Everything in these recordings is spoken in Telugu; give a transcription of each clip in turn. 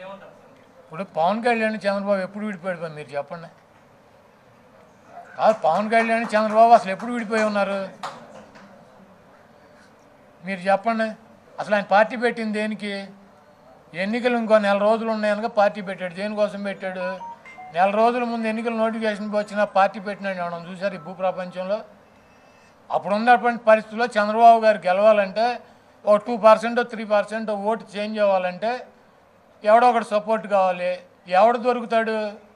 ఇప్పుడు పవన్ కళ్యాణ్ చంద్రబాబు ఎప్పుడు విడిపోయాడు మీరు చెప్పండి కాదు పవన్ కళ్యాణ్ చంద్రబాబు అసలు ఎప్పుడు విడిపోయి ఉన్నారు మీరు చెప్పండి అసలు ఆయన పార్టీ పెట్టింది దేనికి ఎన్నికలు ఇంకో నెల రోజులు ఉన్నాయనగా పార్టీ పెట్టాడు దేనికోసం పెట్టాడు నెల రోజుల ముందు ఎన్నికల నోటిఫికేషన్ వచ్చిన పార్టీ పెట్టినాడు మనం చూసారు ఈ భూ ప్రపంచంలో అప్పుడు ఉన్నటువంటి పరిస్థితుల్లో చంద్రబాబు గారు గెలవాలంటే ఓ two percent three percent vote change అవ్వాలంటే ఎవడో ఒకటి సపోర్ట్ కావాలి ఎవడు దొరుకుతాడు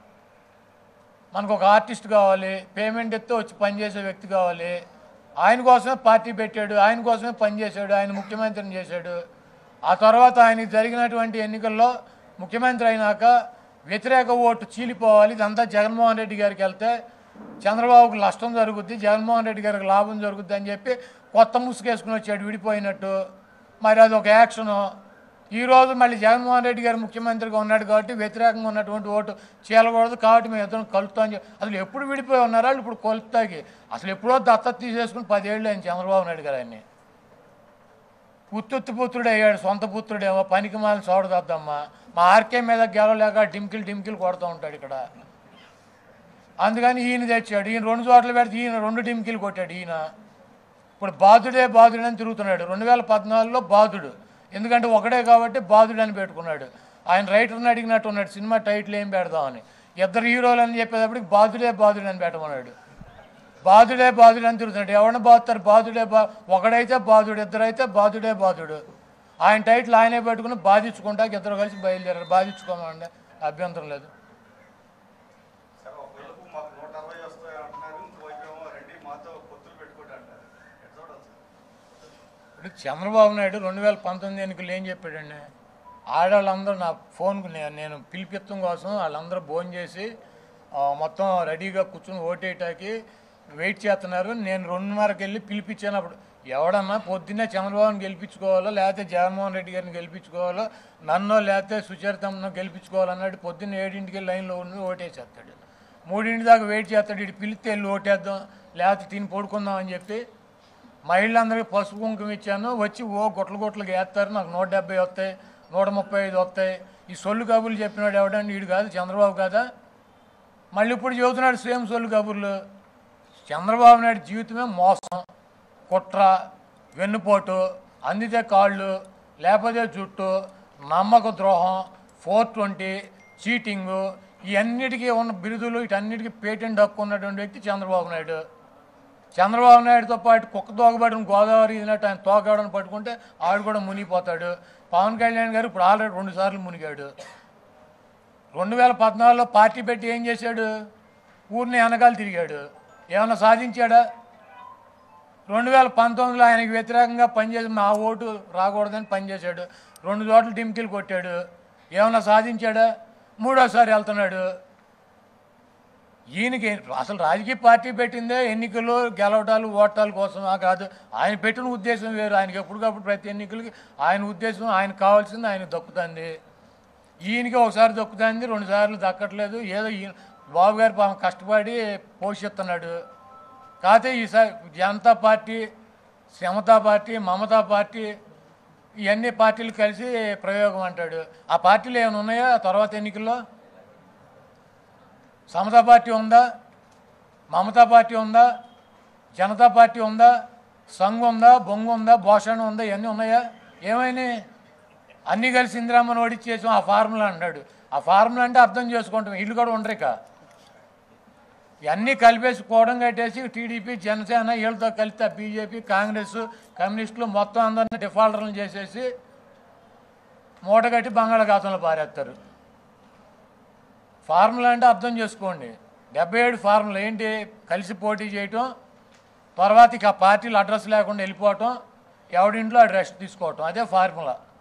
మనకు ఒక ఆర్టిస్ట్ కావాలి పేమెంట్ ఎత్తే వచ్చి పనిచేసే వ్యక్తి కావాలి ఆయన కోసమే పార్టీ పెట్టాడు ఆయన కోసమే పనిచేశాడు ఆయన ముఖ్యమంత్రిని చేశాడు ఆ తర్వాత ఆయనకి జరిగినటువంటి ఎన్నికల్లో ముఖ్యమంత్రి అయినాక వ్యతిరేక ఓటు చీలిపోవాలి ఇదంతా జగన్మోహన్ రెడ్డి గారికి వెళ్తే చంద్రబాబుకు నష్టం జరుగుద్ది జగన్మోహన్ రెడ్డి గారికి లాభం జరుగుద్ది అని చెప్పి కొత్త ముసుగేసుకుని వచ్చాడు విడిపోయినట్టు మరి అది ఒక యాక్షను ఈరోజు మళ్ళీ జగన్మోహన్ రెడ్డి గారు ముఖ్యమంత్రిగా ఉన్నాడు కాబట్టి వ్యతిరేకంగా ఉన్నటువంటి ఓటు చేయకూడదు కాబట్టి మేము ఇద్దరం కలుపుతాం అని చెప్పి అసలు ఎప్పుడు విడిపోయి ఉన్నారా వాళ్ళు ఇప్పుడు కొలుతాకి అసలు ఎప్పుడో దత్తత తీసేసుకుని పదేళ్ళు అయింది చంద్రబాబు నాయుడు గారు ఆయన్ని ఉత్తుత్తి పుత్రుడు అయ్యాడు సొంత పుత్రుడేమో పనికి మాలని చూడదద్దమ్మా మా ఆర్కే మీద గెలవలేక డింకిల్ డింకిల్ కొడుతూ ఉంటాడు ఇక్కడ అందుకని ఈయన తెచ్చాడు ఈయన రెండు చోట్ల పెడితే ఈయన రెండు డింకిలు కొట్టాడు ఈయన ఇప్పుడు బాధుడే బాధుడే అని తిరుగుతున్నాడు రెండు వేల పద్నాలుగులో బాధుడు ఎందుకంటే ఒకడే కాబట్టి బాధుడు అని పెట్టుకున్నాడు ఆయన రైటర్ని అడిగినట్టు ఉన్నాడు సినిమా టైటిల్ ఏం పెడదామని ఇద్దరు హీరోలు అని చెప్పేటప్పటికి బాధుడే బాధుడు అని పెట్టమన్నాడు బాధుడే బాధుడు అని తిరుగుతున్నాడు ఎవరిని బాధుతారు బాధుడే బా ఒకడైతే బాధుడు ఇద్దరైతే బాధుడే బాధుడు ఆయన టైటిల్ ఆయనే పెట్టుకుని బాధించుకుంటా ఇద్దరు కలిసి బయలుదేరారు బాధించుకోమండి అభ్యంతరం లేదు సార్ ఒకవైపు మాకు నూట అరవై వస్తాయి అంటున్నారు ఇంకోవైపు ఏమో రండి మాతో పొత్తులు పెట్టుకోండి అంటారు ఎట్లా చూడాలి సార్ ఇప్పుడు చంద్రబాబు నాయుడు రెండు వేల పంతొమ్మిది ఎన్నికలు ఏం చెప్పాడండి ఆడవాళ్ళందరూ నా ఫోన్కు నేను నేను పిలిపిత్తం కోసం వాళ్ళందరూ భోజనం చేసి ఆ, మొత్తం రెడీగా కూర్చొని ఓటేయటానికి వెయిట్ చేస్తున్నారు నేను రెండున్నరకి వెళ్ళి పిలిపించాను అప్పుడు ఎవడన్నా పొద్దున్నే చంద్రబాబుని గెలిపించుకోవాలో లేకపోతే జగన్మోహన్ రెడ్డి గారిని గెలిపించుకోవాలో నన్నో లేకపోతే సుచరితమ్మను గెలిపించుకోవాలన్నాడు పొద్దున్న ఏడింటికి వెళ్ళి లైన్లో ఉండి ఓటేసేస్తాడు మూడింటి దాకా వెయిట్ చేస్తాడు ఇటు పిలిస్తే వెళ్ళి ఓటేద్దాం లేకపోతే తిని పడుకుందాం అని చెప్పి మహిళలందరికీ పసుపు కుంకుమ ఇచ్చాను వచ్చి ఓ గుట్ల గుట్లకి వేస్తారు నాకు నూట డెబ్బై వస్తాయి నూట ముప్పై ఐదు వస్తాయి ఈ సొల్లు కబుర్లు చెప్పినాడు ఎవడండి వీడు కాదు చంద్రబాబు కాదా మళ్ళీ ఇప్పుడు చెబుతున్నాడు సేమ్ సొల్లు కబుర్లు చంద్రబాబు నాయుడు జీవితమే మోసం కుట్ర వెన్నుపోటు అందితే కాళ్ళు లేకపోతే జుట్టు నమ్మక ద్రోహం ఫోర్ ట్వంటీ చీటింగు ఇవన్నిటికీ ఉన్న బిరుదులు వీటన్నిటికీ పేటెంట్ హక్కు ఉన్నటువంటి వ్యక్తి చంద్రబాబు నాయుడు చంద్రబాబు నాయుడుతో పాటు కుక్క తోకబడిన గోదావరి ఇదినట్టు ఆయన తోకడని పట్టుకుంటే ఆడు కూడా మునిగిపోతాడు పవన్ కళ్యాణ్ గారు ఇప్పుడు ఆల్రెడీ రెండు సార్లు మునిగాడు రెండు వేల పద్నాలుగులో పార్టీ పెట్టి ఏం చేశాడు ఊరిని వెనకాల తిరిగాడు ఏమైనా సాధించాడా రెండు వేల పంతొమ్మిదిలో ఆయనకి వ్యతిరేకంగా పనిచేసి నా ఓటు రాకూడదని పనిచేశాడు రెండు చోట్ల డిమ్కిలు కొట్టాడు ఏమైనా సాధించాడా మూడోసారి వెళ్తున్నాడు ఈయనకి అసలు రాజకీయ పార్టీ పెట్టిందే ఎన్నికలు గెలవటాలు ఓటాల కోసమా కాదు ఆయన పెట్టిన ఉద్దేశం వేరు ఆయనకి ఎప్పటికప్పుడు ప్రతి ఎన్నికలకి ఆయన ఉద్దేశం ఆయనకు కావాల్సింది ఆయన దక్కుతుంది ఈయనకి ఒకసారి దక్కుతుంది రెండు సార్లు దక్కట్లేదు ఏదో ఈయన బాబు గారు పాపం కష్టపడి పోషిస్తున్నాడు కాకపోతే ఈసారి Janata party Samata party Mamata party ఇవన్నీ పార్టీలు కలిసి ప్రయోగం అంటాడు ఆ పార్టీలు ఏమైనా ఉన్నాయా ఆ తర్వాత ఎన్నికల్లో సమతా పార్టీ ఉందా మమతా పార్టీ ఉందా జనతా పార్టీ ఉందా సంఘ్ ఉందా బొంగు ఉందా భోషణ ఉందా ఇవన్నీ ఉన్నాయా ఏమైనాయి అన్నీ కలిసి ఇందిరామ్మని ఓడిచ్చేసాం ఆ ఫార్ములా అన్నాడు ఆ ఫార్ములా అంటే అర్థం చేసుకుంటాం ఇల్లు కూడా ఉండరు ఇక ఇవన్నీ కలిపేసి కూడం కట్టేసి టీడీపీ జనసేన వీళ్ళతో కలిస్తే బీజేపీ కాంగ్రెస్ కమ్యూనిస్టులు మొత్తం అందరినీ డిఫాల్టర్లు చేసేసి మూట కట్టి బంగాళాఖాతంలో పారేస్తారు ఫార్ములా అంటే అర్థం చేసుకోండి డెబ్బై ఏడు ఫార్ములా ఏంటి కలిసి పోటీ చేయటం తర్వాత ఇక ఆ పార్టీలు అడ్రస్ లేకుండా వెళ్ళిపోవటం ఎవడింట్లో ఆ రెస్ట్ తీసుకోవటం అదే ఫార్ములా